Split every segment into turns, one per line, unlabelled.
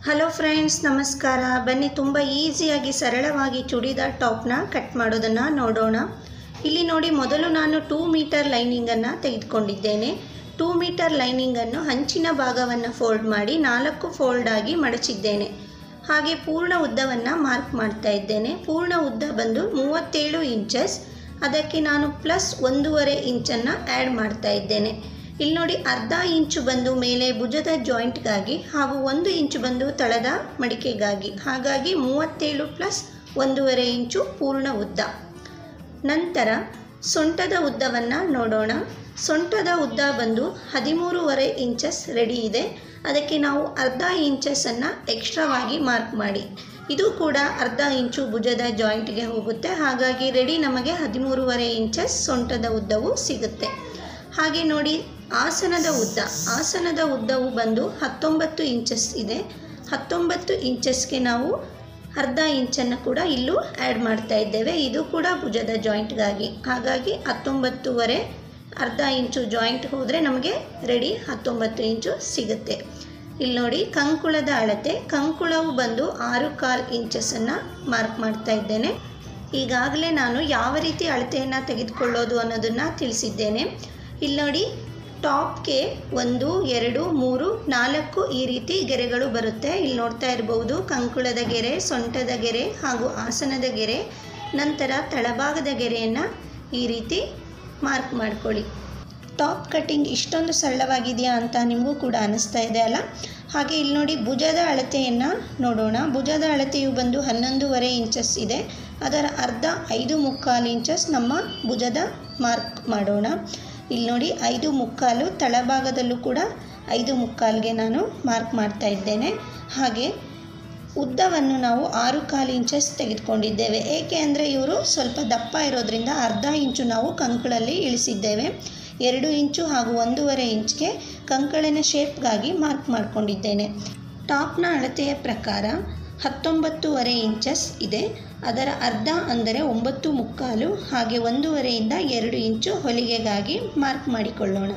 hello friends ನಮಸ್ಕಾರ ಬನ್ನಿ ತುಂಬ ಈಸಿಯಾಗಿ ಸರಳವಾಗಿ ಚೂಡಿದಾರ್ ಟಾಪ್ನ ಕಟ್ ಮಾಡೋದನ್ನು ನೋಡೋಣ ಇಲ್ಲಿ ನೋಡಿ ಮೊದಲು ನಾನು ಟೂ ಮೀಟರ್ ಲೈನಿಂಗನ್ನು ತೆಗೆದುಕೊಂಡಿದ್ದೇನೆ ಟೂ ಮೀಟರ್ ಲೈನಿಂಗನ್ನು ಹಂಚಿನ ಭಾಗವನ್ನು ಫೋಲ್ಡ್ ಮಾಡಿ ನಾಲ್ಕು ಫೋಲ್ಡ್ ಆಗಿ ಮಡಚಿದ್ದೇನೆ ಹಾಗೆ ಪೂರ್ಣ ಉದ್ದವನ್ನು ಮಾರ್ಕ್ ಮಾಡ್ತಾ ಇದ್ದೇನೆ ಪೂರ್ಣ ಉದ್ದ ಬಂದು ಮೂವತ್ತೇಳು ಇಂಚಸ್ ಅದಕ್ಕೆ ನಾನು ಪ್ಲಸ್ ಒಂದೂವರೆ ಇಂಚನ್ನು ಆ್ಯಡ್ ಮಾಡ್ತಾ ಇದ್ದೇನೆ ಇಲ್ಲಿ ನೋಡಿ ಅರ್ಧ ಇಂಚು ಬಂದು ಮೇಲೆ ಭುಜದ ಜಾಯಿಂಟ್ಗಾಗಿ ಹಾಗೂ ಒಂದು ಇಂಚು ಬಂದು ತಳದ ಮಡಿಕೆಗಾಗಿ ಹಾಗಾಗಿ ಮೂವತ್ತೇಳು ಪ್ಲಸ್ ಒಂದೂವರೆ ಇಂಚು ಪೂರ್ಣ ಉದ್ದ ನಂತರ ಸೊಂಟದ ಉದ್ದವನ್ನು ನೋಡೋಣ ಸೊಂಟದ ಉದ್ದ ಬಂದು ಹದಿಮೂರುವರೆ ಇಂಚಸ್ ರೆಡಿ ಇದೆ ಅದಕ್ಕೆ ನಾವು ಅರ್ಧ ಇಂಚಸ್ಸನ್ನು ಎಕ್ಸ್ಟ್ರಾವಾಗಿ ಮಾರ್ಕ್ ಮಾಡಿ ಇದು ಕೂಡ ಅರ್ಧ ಇಂಚು ಭುಜದ ಜಾಯಿಂಟ್ಗೆ ಹೋಗುತ್ತೆ ಹಾಗಾಗಿ ರೆಡಿ ನಮಗೆ ಹದಿಮೂರುವರೆ ಇಂಚಸ್ ಸೊಂಟದ ಉದ್ದವು ಸಿಗುತ್ತೆ ಹಾಗೆ ನೋಡಿ ಆಸನದ ಉದ್ದ ಆಸನದ ಉದ್ದವು ಬಂದು ಹತ್ತೊಂಬತ್ತು ಇಂಚಸ್ ಇದೆ ಹತ್ತೊಂಬತ್ತು ಇಂಚಸ್ಗೆ ನಾವು ಅರ್ಧ ಇಂಚನ್ನು ಕೂಡ ಇಲ್ಲೂ ಆ್ಯಡ್ ಮಾಡ್ತಾ ಇದ್ದೇವೆ ಇದು ಕೂಡ ಭುಜದ ಜಾಯಿಂಟ್ಗಾಗಿ ಹಾಗಾಗಿ ಹತ್ತೊಂಬತ್ತುವರೆ ಅರ್ಧ ಇಂಚು ಜಾಯಿಂಟ್ ಹೋದರೆ ನಮಗೆ ರೆಡಿ ಹತ್ತೊಂಬತ್ತು ಇಂಚು ಸಿಗುತ್ತೆ ಇಲ್ಲಿ ನೋಡಿ ಕಂಕುಳದ ಅಳತೆ ಕಂಕುಳವು ಬಂದು ಆರು ಕಾಲು ಇಂಚಸನ್ನು ಮಾರ್ಕ್ ಮಾಡ್ತಾ ಇದ್ದೇನೆ ಈಗಾಗಲೇ ನಾನು ಯಾವ ರೀತಿ ಅಳತೆಯನ್ನು ತೆಗೆದುಕೊಳ್ಳೋದು ಅನ್ನೋದನ್ನು ತಿಳಿಸಿದ್ದೇನೆ ಇಲ್ಲಿ ನೋಡಿ ಟಾಪ್ಗೆ ಒಂದು ಎರಡು ಮೂರು ನಾಲ್ಕು ಈ ರೀತಿ ಗೆರೆಗಳು ಬರುತ್ತೆ ಇಲ್ಲಿ ನೋಡ್ತಾ ಇರಬಹುದು ಕಂಕುಳದ ಗೆರೆ ಸೊಂಟದ ಗೆರೆ ಹಾಗೂ ಆಸನದ ಗೆರೆ ನಂತರ ತಳಭಾಗದ ಗೆರೆಯನ್ನು ಈ ರೀತಿ ಮಾರ್ಕ್ ಮಾಡ್ಕೊಳ್ಳಿ ಟಾಪ್ ಕಟ್ಟಿಂಗ್ ಇಷ್ಟೊಂದು ಸರಳವಾಗಿದೆಯಾ ಅಂತ ನಿಮಗೂ ಕೂಡ ಅನ್ನಿಸ್ತಾ ಇದೆ ಅಲ್ಲ ಹಾಗೆ ಇಲ್ಲಿ ನೋಡಿ ಭುಜದ ಅಳತೆಯನ್ನು ನೋಡೋಣ ಭುಜದ ಅಳತೆಯು ಬಂದು ಹನ್ನೊಂದೂವರೆ ಇಂಚಸ್ ಇದೆ ಅದರ ಅರ್ಧ ಐದು ಮುಕ್ಕಾಲು ಇಂಚಸ್ ನಮ್ಮ ಭುಜದ ಮಾರ್ಕ್ ಮಾಡೋಣ ಇಲ್ಲಿ ನೋಡಿ ಐದು ಮುಕ್ಕಾಲು ತಳಭಾಗದಲ್ಲೂ ಕೂಡ ಐದು ಮುಕ್ಕಾಲ್ಗೆ ನಾನು ಮಾರ್ಕ್ ಮಾಡ್ತಾ ಇದ್ದೇನೆ ಹಾಗೆ ಉದ್ದವನ್ನು ನಾವು ಆರು ಕಾಲು ಇಂಚಸ್ ತೆಗೆದುಕೊಂಡಿದ್ದೇವೆ ಏಕೆ ಅಂದರೆ ಇವರು ಸ್ವಲ್ಪ ದಪ್ಪ ಇರೋದ್ರಿಂದ ಅರ್ಧ ಇಂಚು ನಾವು ಕಂಕಳಲ್ಲಿ ಇಳಿಸಿದ್ದೇವೆ ಎರಡು ಇಂಚು ಹಾಗೂ ಒಂದೂವರೆ ಇಂಚ್ಗೆ ಕಂಕಳಿನ ಶೇಪ್ಗಾಗಿ ಮಾರ್ಕ್ ಮಾಡಿಕೊಂಡಿದ್ದೇನೆ ಟಾಪ್ನ ಅಳತೆಯ ಪ್ರಕಾರ ಹತ್ತೊಂಬತ್ತೂವರೆ ಇಂಚಸ್ ಇದೆ ಅದರ ಅರ್ಧ ಅಂದರೆ ಒಂಬತ್ತು ಮುಕ್ಕಾಲು ಹಾಗೆ ಒಂದೂವರೆಯಿಂದ ಎರಡು ಇಂಚು ಹೊಲಿಗೆಗಾಗಿ ಮಾರ್ಕ್ ಮಾಡಿಕೊಳ್ಳೋಣ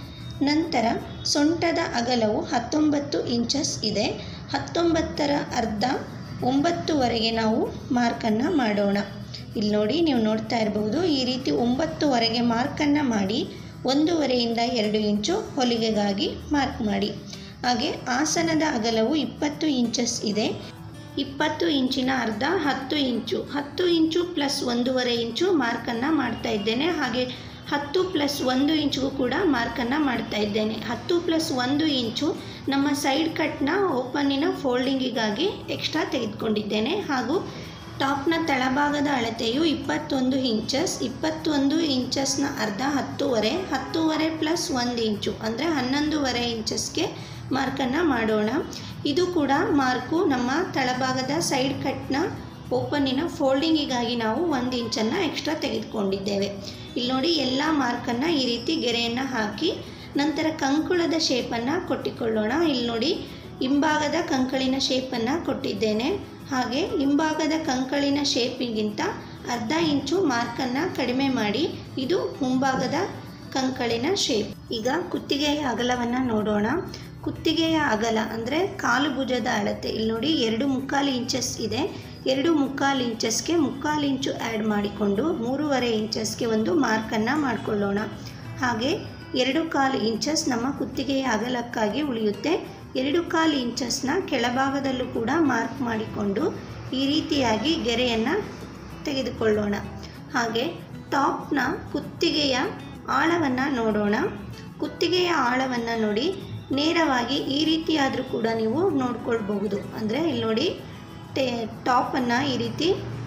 ನಂತರ ಸೊಂಟದ ಅಗಲವು ಹತ್ತೊಂಬತ್ತು ಇಂಚಸ್ ಇದೆ ಹತ್ತೊಂಬತ್ತರ ಅರ್ಧ ಒಂಬತ್ತುವರೆಗೆ ನಾವು ಮಾರ್ಕನ್ನು ಮಾಡೋಣ ಇಲ್ಲಿ ನೋಡಿ ನೀವು ನೋಡ್ತಾ ಇರಬಹುದು ಈ ರೀತಿ ಒಂಬತ್ತುವರೆಗೆ ಮಾರ್ಕನ್ನು ಮಾಡಿ ಒಂದೂವರೆಯಿಂದ ಎರಡು ಇಂಚು ಹೊಲಿಗೆಗಾಗಿ ಮಾರ್ಕ್ ಮಾಡಿ ಹಾಗೆ ಆಸನದ ಅಗಲವು ಇಪ್ಪತ್ತು ಇಂಚಸ್ ಇದೆ ಇಪ್ಪತ್ತು ಇಂಚಿನ ಅರ್ಧ ಹತ್ತು ಇಂಚು ಹತ್ತು ಇಂಚು ಪ್ಲಸ್ ಒಂದೂವರೆ ಇಂಚು ಮಾರ್ಕನ್ನು ಮಾಡ್ತಾ ಇದ್ದೇನೆ ಹಾಗೆ ಹತ್ತು ಪ್ಲಸ್ ಒಂದು ಇಂಚಿಗೂ ಕೂಡ ಮಾರ್ಕನ್ನು ಮಾಡ್ತಾ ಇದ್ದೇನೆ ಹತ್ತು ಪ್ಲಸ್ ಒಂದು ಇಂಚು ನಮ್ಮ ಸೈಡ್ ಕಟ್ನ ಓಪನ್ನಿನ ಫೋಲ್ಡಿಂಗಿಗಾಗಿ ಎಕ್ಸ್ಟ್ರಾ ತೆಗೆದುಕೊಂಡಿದ್ದೇನೆ ಹಾಗೂ ಟಾಪ್ನ ತಳಭಾಗದ ಅಳತೆಯು ಇಪ್ಪತ್ತೊಂದು ಇಂಚಸ್ ಇಪ್ಪತ್ತೊಂದು ಇಂಚಸ್ನ ಅರ್ಧ ಹತ್ತೂವರೆ ಹತ್ತೂವರೆ ಪ್ಲಸ್ ಒಂದು ಇಂಚು ಅಂದರೆ ಹನ್ನೊಂದೂವರೆ ಇಂಚಸ್ಗೆ ಮಾರ್ಕನ್ನು ಮಾಡೋಣ ಇದು ಕೂಡ ಮಾರ್ಕು ನಮ್ಮ ತಳಭಾಗದ ಸೈಡ್ ಕಟ್ನ ಓಪನ್ನಿನ ಫೋಲ್ಡಿಂಗಿಗಾಗಿ ನಾವು ಒಂದು ಇಂಚನ್ನು ಎಕ್ಸ್ಟ್ರಾ ತೆಗೆದುಕೊಂಡಿದ್ದೇವೆ ಇಲ್ಲಿ ನೋಡಿ ಎಲ್ಲ ಮಾರ್ಕನ್ನು ಈ ರೀತಿ ಗೆರೆಯನ್ನು ಹಾಕಿ ನಂತರ ಕಂಕುಳದ ಶೇಪನ್ನು ಕೊಟ್ಟಿಕೊಳ್ಳೋಣ ಇಲ್ಲಿ ನೋಡಿ ಹಿಂಭಾಗದ ಕಂಕಳಿನ ಶೇಪನ್ನು ಕೊಟ್ಟಿದ್ದೇನೆ ಹಾಗೆ ಹಿಂಭಾಗದ ಕಂಕಳಿನ ಶೇಪಿಗಿಂತ ಅರ್ಧ ಇಂಚು ಮಾರ್ಕನ್ನು ಕಡಿಮೆ ಮಾಡಿ ಇದು ಮುಂಭಾಗದ ಕಂಕಳಿನ ಶೇಪ್ ಈಗ ಕುತ್ತಿಗೆಯ ಅಗಲವನ್ನು ನೋಡೋಣ ಕುತ್ತಿಗೆಯ ಅಗಲ ಅಂದರೆ ಕಾಲು ಭುಜದ ಅಳತೆ ಇಲ್ಲಿ ನೋಡಿ ಎರಡು ಮುಕ್ಕಾಲು ಇಂಚಸ್ ಇದೆ ಎರಡು ಮುಕ್ಕಾಲು ಇಂಚಸ್ಗೆ ಮುಕ್ಕಾಲು ಇಂಚು ಆ್ಯಡ್ ಮಾಡಿಕೊಂಡು ಮೂರುವರೆ ಇಂಚಸ್ಗೆ ಒಂದು ಮಾರ್ಕನ್ನು ಮಾಡಿಕೊಳ್ಳೋಣ ಹಾಗೆ ಎರಡು ಕಾಲು ಇಂಚಸ್ ನಮ್ಮ ಕುತ್ತಿಗೆಯ ಅಗಲಕ್ಕಾಗಿ ಉಳಿಯುತ್ತೆ ಎರಡು ಕಾಲು ಇಂಚಸ್ನ ಕೆಳಭಾಗದಲ್ಲೂ ಕೂಡ ಮಾರ್ಕ್ ಮಾಡಿಕೊಂಡು ಈ ರೀತಿಯಾಗಿ ಗೆರೆಯನ್ನು ತೆಗೆದುಕೊಳ್ಳೋಣ ಹಾಗೆ ಟಾಪ್ನ ಕುತ್ತಿಗೆಯ ಆಳವನ್ನು ನೋಡೋಣ ಕುತ್ತಿಗೆಯ ಆಳವನ್ನು ನೋಡಿ ನೇರವಾಗಿ ಈ ರೀತಿಯಾದರೂ ಕೂಡ ನೀವು ನೋಡ್ಕೊಳ್ಬಹುದು ಅಂದರೆ ಇಲ್ಲಿ ನೋಡಿ ಟೇ ಟಾಪನ್ನು ಈ ರೀತಿ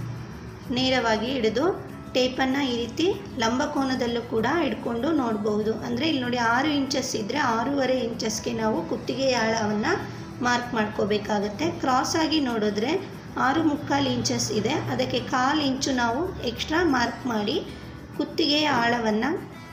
ನೇರವಾಗಿ ಹಿಡಿದು ಟೇಪನ್ನು ಈ ರೀತಿ ಲಂಬಕೋನದಲ್ಲೂ ಕೂಡ ಹಿಡ್ಕೊಂಡು ನೋಡಬಹುದು ಅಂದರೆ ಇಲ್ಲಿ ನೋಡಿ ಆರು ಇಂಚಸ್ ಇದ್ದರೆ ಆರೂವರೆ ಇಂಚಸ್ಗೆ ನಾವು ಕುತ್ತಿಗೆಯ ಆಳವನ್ನು ಮಾರ್ಕ್ ಮಾಡ್ಕೋಬೇಕಾಗತ್ತೆ ಕ್ರಾಸಾಗಿ ನೋಡಿದ್ರೆ ಆರು ಮುಕ್ಕಾಲು ಇಂಚಸ್ ಇದೆ ಅದಕ್ಕೆ ಕಾಲು ಇಂಚು ನಾವು ಎಕ್ಸ್ಟ್ರಾ ಮಾರ್ಕ್ ಮಾಡಿ ಕುತ್ತಿಗೆಯ ಆಳವನ್ನು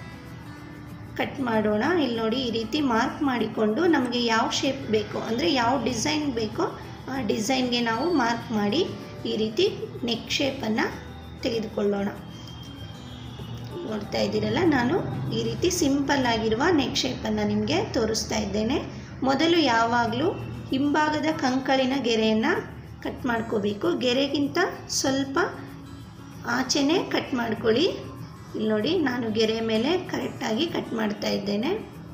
ಕಟ್ ಮಾಡೋಣ ಇಲ್ಲಿ ನೋಡಿ ಈ ರೀತಿ ಮಾರ್ಕ್ ಮಾಡಿಕೊಂಡು ನಮಗೆ ಯಾವ ಶೇಪ್ ಬೇಕೋ ಅಂದರೆ ಯಾವ ಡಿಸೈನ್ ಬೇಕೋ ಆ ಡಿಸೈನ್ಗೆ ನಾವು ಮಾರ್ಕ್ ಮಾಡಿ ಈ ರೀತಿ ನೆಕ್ ಶೇಪನ್ನು ತೆಗೆದುಕೊಳ್ಳೋಣ ನೋಡ್ತಾ ಇದ್ದೀರಲ್ಲ ನಾನು ಈ ರೀತಿ ಸಿಂಪಲ್ ಆಗಿರುವ ನೆಕ್ ಶೇಪನ್ನು ನಿಮಗೆ ತೋರಿಸ್ತಾ ಇದ್ದೇನೆ ಮೊದಲು ಯಾವಾಗಲೂ ಹಿಂಭಾಗದ ಕಂಕಳಿನ ಗೆರೆಯನ್ನು ಕಟ್ ಮಾಡ್ಕೋಬೇಕು ಗೆರೆಗಿಂತ ಸ್ವಲ್ಪ ಆಚೆನೇ ಕಟ್ ಮಾಡ್ಕೊಳ್ಳಿ ಇಲ್ಲಿ ನೋಡಿ ನಾನು ಗೆರೆ ಮೇಲೆ ಕರೆಕ್ಟಾಗಿ ಕಟ್ ಮಾಡ್ತಾ ಇದ್ದೇನೆ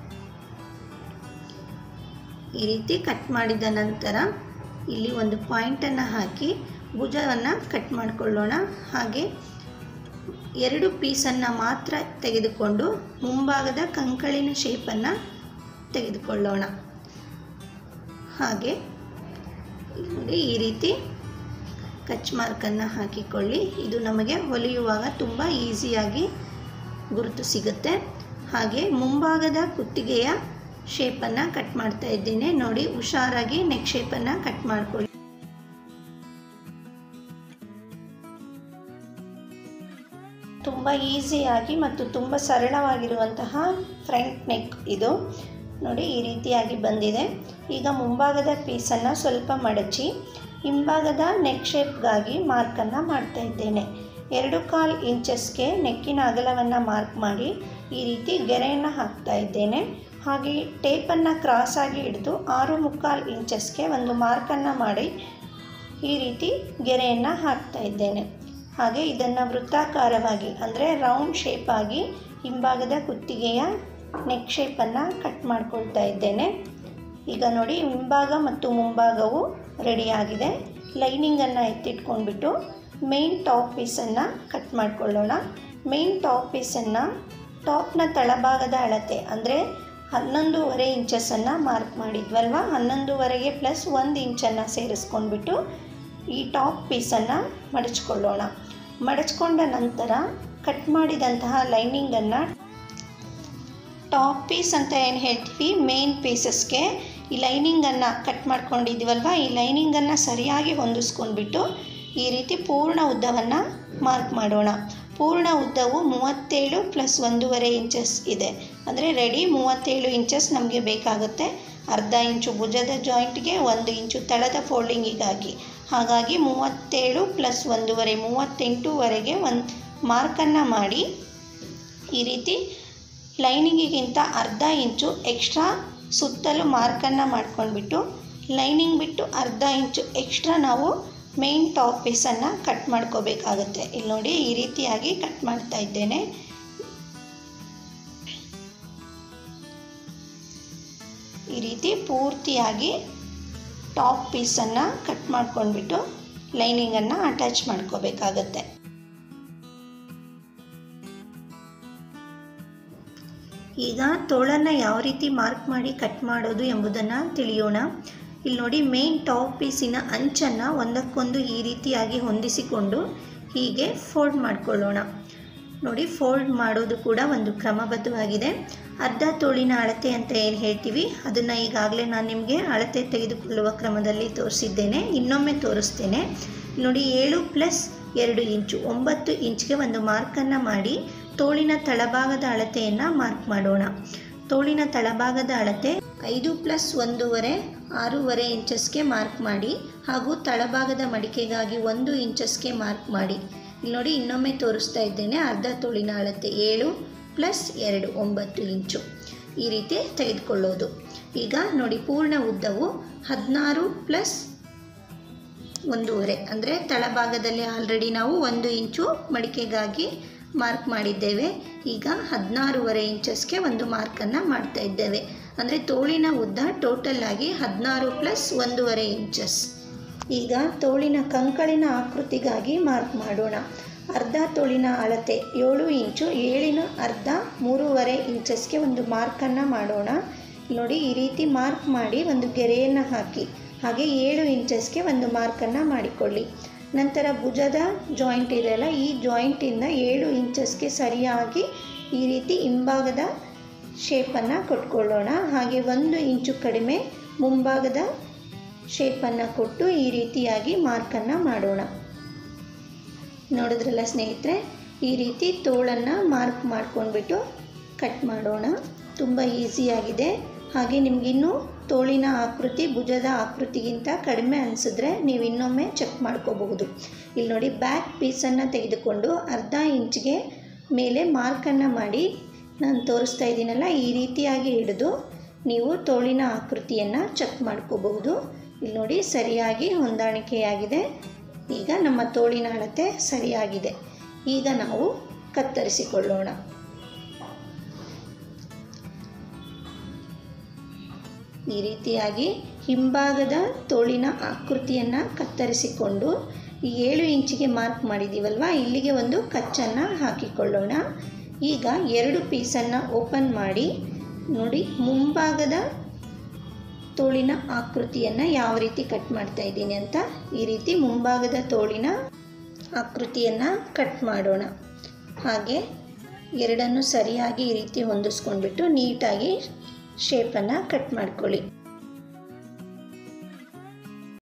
ಈ ರೀತಿ ಕಟ್ ಮಾಡಿದ ನಂತರ ಇಲ್ಲಿ ಒಂದು ಪಾಯಿಂಟನ್ನು ಹಾಕಿ ಭುಜವನ್ನು ಕಟ್ ಮಾಡಿಕೊಳ್ಳೋಣ ಹಾಗೆ ಎರಡು ಪೀಸನ್ನು ಮಾತ್ರ ತೆಗೆದುಕೊಂಡು ಮುಂಭಾಗದ ಕಂಕಳಿನ ಶೇಪನ್ನು ತೆಗೆದುಕೊಳ್ಳೋಣ ಹಾಗೆ ನೋಡಿ ಈ ರೀತಿ ಕಚ್ ಮಾರ್ಕನ್ನು ಹಾಕಿಕೊಳ್ಳಿ ಇದು ನಮಗೆ ಹೊಲಿಯುವಾಗ ತುಂಬ ಈಸಿಯಾಗಿ ಗುರುತು ಸಿಗುತ್ತೆ ಹಾಗೆ ಮುಂಭಾಗದ ಕುತ್ತಿಗೆಯ ಶೇಪನ್ನು ಕಟ್ ಮಾಡ್ತಾ ಇದ್ದೇನೆ ನೋಡಿ ಹುಷಾರಾಗಿ ನೆಕ್ ಶೇಪನ್ನು ಕಟ್ ಮಾಡ್ಕೊಳ್ಳಿ ತುಂಬ ಈಸಿಯಾಗಿ ಮತ್ತು ತುಂಬ ಸರಳವಾಗಿರುವಂತಹ ಫ್ರಂಟ್ ನೆಕ್ ಇದು ನೋಡಿ ಈ ರೀತಿಯಾಗಿ ಬಂದಿದೆ ಈಗ ಮುಂಭಾಗದ ಪೀಸನ್ನು ಸ್ವಲ್ಪ ಮಡಚಿ ಹಿಂಭಾಗದ ನೆಕ್ ಶೇಪ್ಗಾಗಿ ಮಾರ್ಕನ್ನು ಮಾಡ್ತಾ ಇದ್ದೇನೆ ಎರಡು ಕಾಲು ಇಂಚಸ್ಗೆ ನೆಕ್ಕಿನ ಅಗಲವನ್ನು ಮಾರ್ಕ್ ಮಾಡಿ ಈ ರೀತಿ ಗೆರೆಯನ್ನು ಹಾಕ್ತಾ ಇದ್ದೇನೆ ಹಾಗೆ ಟೇಪನ್ನು ಕ್ರಾಸಾಗಿ ಹಿಡಿದು ಆರು ಮುಕ್ಕಾಲು ಇಂಚಸ್ಗೆ ಒಂದು ಮಾರ್ಕನ್ನು ಮಾಡಿ ಈ ರೀತಿ ಗೆರೆಯನ್ನು ಹಾಕ್ತಾ ಇದ್ದೇನೆ ಹಾಗೆ ಇದನ್ನು ವೃತ್ತಾಕಾರವಾಗಿ ಅಂದರೆ ರೌಂಡ್ ಶೇಪಾಗಿ ಹಿಂಭಾಗದ ಕುತ್ತಿಗೆಯ ನೆಕ್ ಶೇಪನ್ನು ಕಟ್ ಮಾಡ್ಕೊಳ್ತಾ ಇದ್ದೇನೆ ಈಗ ನೋಡಿ ಹಿಂಭಾಗ ಮತ್ತು ಮುಂಭಾಗವು ರೆಡಿಯಾಗಿದೆ ಲೈನಿಂಗನ್ನು ಎತ್ತಿಟ್ಕೊಂಡ್ಬಿಟ್ಟು ಮೇನ್ ಟಾಪ್ ಪೀಸನ್ನು ಕಟ್ ಮಾಡ್ಕೊಳ್ಳೋಣ ಮೇನ್ ಟಾಪ್ ಪೀಸನ್ನು ಟಾಪ್ನ ತಳಭಾಗದ ಅಳತೆ ಅಂದರೆ ಹನ್ನೊಂದೂವರೆ ಇಂಚಸನ್ನು ಮಾರ್ಕ್ ಮಾಡಿದ್ವಲ್ವ ಹನ್ನೊಂದೂವರೆಗೆ ಪ್ಲಸ್ ಒಂದು ಇಂಚನ್ನು ಸೇರಿಸ್ಕೊಂಡ್ಬಿಟ್ಟು ಈ ಟಾಪ್ ಪೀಸನ್ನು ಮಡಚ್ಕೊಳ್ಳೋಣ ಮಡಚ್ಕೊಂಡ ನಂತರ ಕಟ್ ಮಾಡಿದಂತಹ ಲೈನಿಂಗನ್ನು ಟಾಪ್ ಪೀಸ್ ಅಂತ ಏನು ಹೇಳ್ತೀವಿ ಮೇನ್ ಪೀಸಸ್ಗೆ ಈ ಲೈನಿಂಗನ್ನು ಕಟ್ ಮಾಡ್ಕೊಂಡಿದ್ದೀವಲ್ವ ಈ ಲೈನಿಂಗನ್ನು ಸರಿಯಾಗಿ ಹೊಂದಿಸ್ಕೊಂಡ್ಬಿಟ್ಟು ಈ ರೀತಿ ಪೂರ್ಣ ಉದ್ದವನ್ನು ಮಾರ್ಕ್ ಮಾಡೋಣ ಪೂರ್ಣ ಉದ್ದವು ಮೂವತ್ತೇಳು ಪ್ಲಸ್ ಒಂದೂವರೆ ಇಂಚಸ್ ಇದೆ ಅಂದರೆ ರೆಡಿ ಮೂವತ್ತೇಳು ಇಂಚಸ್ ನಮಗೆ ಬೇಕಾಗುತ್ತೆ ಅರ್ಧ ಇಂಚು ಭುಜದ ಜಾಯಿಂಟ್ಗೆ ಒಂದು ಇಂಚು ತಳದ ಫೋಲ್ಡಿಂಗಿಗಾಗಿ ಹಾಗಾಗಿ ಮೂವತ್ತೇಳು ಪ್ಲಸ್ ಒಂದೂವರೆ ಮೂವತ್ತೆಂಟುವರೆಗೆ ಒಂದು ಮಾರ್ಕನ್ನು ಮಾಡಿ ಈ ರೀತಿ ಲೈನಿಂಗಿಗಿಂತ ಅರ್ಧ ಇಂಚು ಎಕ್ಸ್ಟ್ರಾ ಸುತ್ತಲೂ ಮಾರ್ಕನ್ನು ಮಾಡ್ಕೊಂಡ್ಬಿಟ್ಟು ಲೈನಿಂಗ್ ಬಿಟ್ಟು ಅರ್ಧ ಇಂಚು ಎಕ್ಸ್ಟ್ರಾ ನಾವು ಮೇನ್ ಟಾಪ್ ಪೀಸನ್ನು ಕಟ್ ಮಾಡ್ಕೋಬೇಕಾಗತ್ತೆ ಇಲ್ಲಿ ನೋಡಿ ಈ ರೀತಿಯಾಗಿ ಕಟ್ ಮಾಡ್ತಾ ಇದ್ದೇನೆ ಈ ರೀತಿ ಪೂರ್ತಿಯಾಗಿ ಟಾಪ್ ಪೀಸನ್ನು ಕಟ್ ಮಾಡ್ಕೊಂಡ್ಬಿಟ್ಟು ಲೈನಿಂಗನ್ನು ಅಟ್ಯಾಚ್ ಮಾಡ್ಕೋಬೇಕಾಗತ್ತೆ ಈಗ ತೋಳನ್ನು ಯಾವ ರೀತಿ ಮಾರ್ಕ್ ಮಾಡಿ ಕಟ್ ಮಾಡೋದು ಎಂಬುದನ್ನು ತಿಳಿಯೋಣ ಇಲ್ಲಿ ನೋಡಿ ಮೇನ್ ಟಾಪ್ ಪೀಸಿನ ಅಂಚನ್ನು ಒಂದಕ್ಕೊಂದು ಈ ರೀತಿಯಾಗಿ ಹೊಂದಿಸಿಕೊಂಡು ಹೀಗೆ ಫೋಲ್ಡ್ ಮಾಡಿಕೊಳ್ಳೋಣ ನೋಡಿ ಫೋಲ್ಡ್ ಮಾಡೋದು ಕೂಡ ಒಂದು ಕ್ರಮಬದ್ಧವಾಗಿದೆ ಅರ್ಧ ತೋಳಿನ ಅಳತೆ ಅಂತ ಏನು ಹೇಳ್ತೀವಿ ಅದನ್ನು ಈಗಾಗಲೇ ನಾನು ನಿಮಗೆ ಅಳತೆ ತೆಗೆದುಕೊಳ್ಳುವ ಕ್ರಮದಲ್ಲಿ ತೋರಿಸಿದ್ದೇನೆ ಇನ್ನೊಮ್ಮೆ ತೋರಿಸ್ತೇನೆ ನೋಡಿ ಏಳು ಪ್ಲಸ್ ಎರಡು ಇಂಚು ಒಂಬತ್ತು ಇಂಚ್ಗೆ ಒಂದು ಮಾರ್ಕನ್ನು ಮಾಡಿ ತೋಳಿನ ತಳಭಾಗದ ಅಳತೆಯನ್ನು ಮಾರ್ಕ್ ಮಾಡೋಣ ತೋಳಿನ ತಳಭಾಗದ ಅಳತೆ ಐದು ಪ್ಲಸ್ ಒಂದೂವರೆ ಆರೂವರೆ ಇಂಚಸ್ಗೆ ಮಾರ್ಕ್ ಮಾಡಿ ಹಾಗೂ ತಳಭಾಗದ ಮಡಿಕೆಗಾಗಿ ಒಂದು ಇಂಚಸ್ಗೆ ಮಾರ್ಕ್ ಮಾಡಿ ಇಲ್ಲಿ ನೋಡಿ ಇನ್ನೊಮ್ಮೆ ತೋರಿಸ್ತಾ ಇದ್ದೇನೆ ಅರ್ಧ ತೋಳಿನ ಅಳತೆ ಏಳು ಪ್ಲಸ್ ಎರಡು ಒಂಬತ್ತು ಇಂಚು ಈ ರೀತಿ ತೆಗೆದುಕೊಳ್ಳೋದು ಈಗ ನೋಡಿ ಪೂರ್ಣ ಉದ್ದವು ಹದಿನಾರು ಪ್ಲಸ್ ಒಂದೂವರೆ ಅಂದರೆ ತಳಭಾಗದಲ್ಲಿ ಆಲ್ರೆಡಿ ನಾವು ಒಂದು ಇಂಚು ಮಡಿಕೆಗಾಗಿ ಮಾರ್ಕ್ ಮಾಡಿದ್ದೇವೆ ಈಗ ಹದಿನಾರೂವರೆ ಇಂಚಸ್ಗೆ ಒಂದು ಮಾರ್ಕನ್ನು ಮಾಡ್ತಾ ಇದ್ದೇವೆ ಅಂದರೆ ತೋಳಿನ ಉದ್ದ ಟೋಟಲ್ ಆಗಿ ಹದಿನಾರು ಪ್ಲಸ್ ಒಂದೂವರೆ ಇಂಚಸ್ ಈಗ ತೋಳಿನ ಕಂಕಳಿನ ಆಕೃತಿಗಾಗಿ ಮಾರ್ಕ್ ಮಾಡೋಣ ಅರ್ಧ ತೋಳಿನ ಅಳತೆ ಏಳು ಇಂಚು ಏಳಿನ ಅರ್ಧ ಮೂರುವರೆ ಇಂಚಸ್ಗೆ ಒಂದು ಮಾರ್ಕನ್ನು ಮಾಡೋಣ ನೋಡಿ ಈ ರೀತಿ ಮಾರ್ಕ್ ಮಾಡಿ ಒಂದು ಗೆರೆಯನ್ನು ಹಾಕಿ ಹಾಗೆ ಏಳು ಇಂಚಸ್ಗೆ ಒಂದು ಮಾರ್ಕನ್ನು ಮಾಡಿಕೊಳ್ಳಿ ನಂತರ ಭುಜದ ಜಾಯಿಂಟ್ ಇದೆಯಲ್ಲ ಈ ಜಾಯಿಂಟಿಂದ ಏಳು ಇಂಚಸ್ಗೆ ಸರಿಯಾಗಿ ಈ ರೀತಿ ಹಿಂಭಾಗದ ಶೇಪನ್ನು ಕೊಟ್ಕೊಳ್ಳೋಣ ಹಾಗೆ ಒಂದು ಇಂಚು ಕಡಿಮೆ ಮುಂಭಾಗದ ಶೇಪನ್ನು ಕೊಟ್ಟು ಈ ರೀತಿಯಾಗಿ ಮಾರ್ಕನ್ನು ಮಾಡೋಣ ನೋಡಿದ್ರಲ್ಲ ಸ್ನೇಹಿತರೆ ಈ ರೀತಿ ತೋಳನ್ನು ಮಾರ್ಕ್ ಮಾಡ್ಕೊಂಡ್ಬಿಟ್ಟು ಕಟ್ ಮಾಡೋಣ ತುಂಬ ಈಸಿಯಾಗಿದೆ ಹಾಗೆ ನಿಮಗಿನ್ನೂ ತೋಳಿನ ಆಕೃತಿ ಭುಜದ ಆಕೃತಿಗಿಂತ ಕಡಿಮೆ ಅನಿಸಿದ್ರೆ ನೀವು ಇನ್ನೊಮ್ಮೆ ಚೆಕ್ ಮಾಡ್ಕೋಬಹುದು ಇಲ್ಲಿ ನೋಡಿ ಬ್ಯಾಕ್ ಪೀಸನ್ನು ತೆಗೆದುಕೊಂಡು ಅರ್ಧ ಇಂಚ್ಗೆ ಮೇಲೆ ಮಾರ್ಕನ್ನು ಮಾಡಿ ನಾನು ತೋರಿಸ್ತಾ ಇದ್ದೀನಲ್ಲ ಈ ರೀತಿಯಾಗಿ ಹಿಡಿದು ನೀವು ತೋಳಿನ ಆಕೃತಿಯನ್ನು ಚೆಕ್ ಮಾಡ್ಕೋಬಹುದು ಇಲ್ಲಿ ನೋಡಿ ಸರಿಯಾಗಿ ಹೊಂದಾಣಿಕೆಯಾಗಿದೆ ಈಗ ನಮ್ಮ ತೋಳಿನ ಅಳತೆ ಸರಿಯಾಗಿದೆ ಈಗ ನಾವು ಕತ್ತರಿಸಿಕೊಳ್ಳೋಣ ಈ ರೀತಿಯಾಗಿ ಹಿಂಭಾಗದ ತೋಳಿನ ಆಕೃತಿಯನ್ನು ಕತ್ತರಿಸಿಕೊಂಡು ಈ ಏಳು ಇಂಚಿಗೆ ಮಾರ್ಕ್ ಮಾಡಿದ್ದೀವಲ್ವ ಇಲ್ಲಿಗೆ ಒಂದು ಕಚ್ಚನ್ನು ಹಾಕಿಕೊಳ್ಳೋಣ ಈಗ ಎರಡು ಪೀಸನ್ನು ಓಪನ್ ಮಾಡಿ ನೋಡಿ ಮುಂಭಾಗದ ತೋಳಿನ ಆಕೃತಿಯನ್ನು ಯಾವ ರೀತಿ ಕಟ್ ಮಾಡ್ತಾ ಇದ್ದೀನಿ ಅಂತ ಈ ರೀತಿ ಮುಂಭಾಗದ ತೋಳಿನ ಆಕೃತಿಯನ್ನು ಕಟ್ ಮಾಡೋಣ ಹಾಗೆ ಎರಡನ್ನು ಸರಿಯಾಗಿ ಈ ರೀತಿ ಹೊಂದಿಸ್ಕೊಂಡ್ಬಿಟ್ಟು ನೀಟಾಗಿ ಶೇಪನ್ನು ಕಟ್ ಮಾಡ್ಕೊಳ್ಳಿ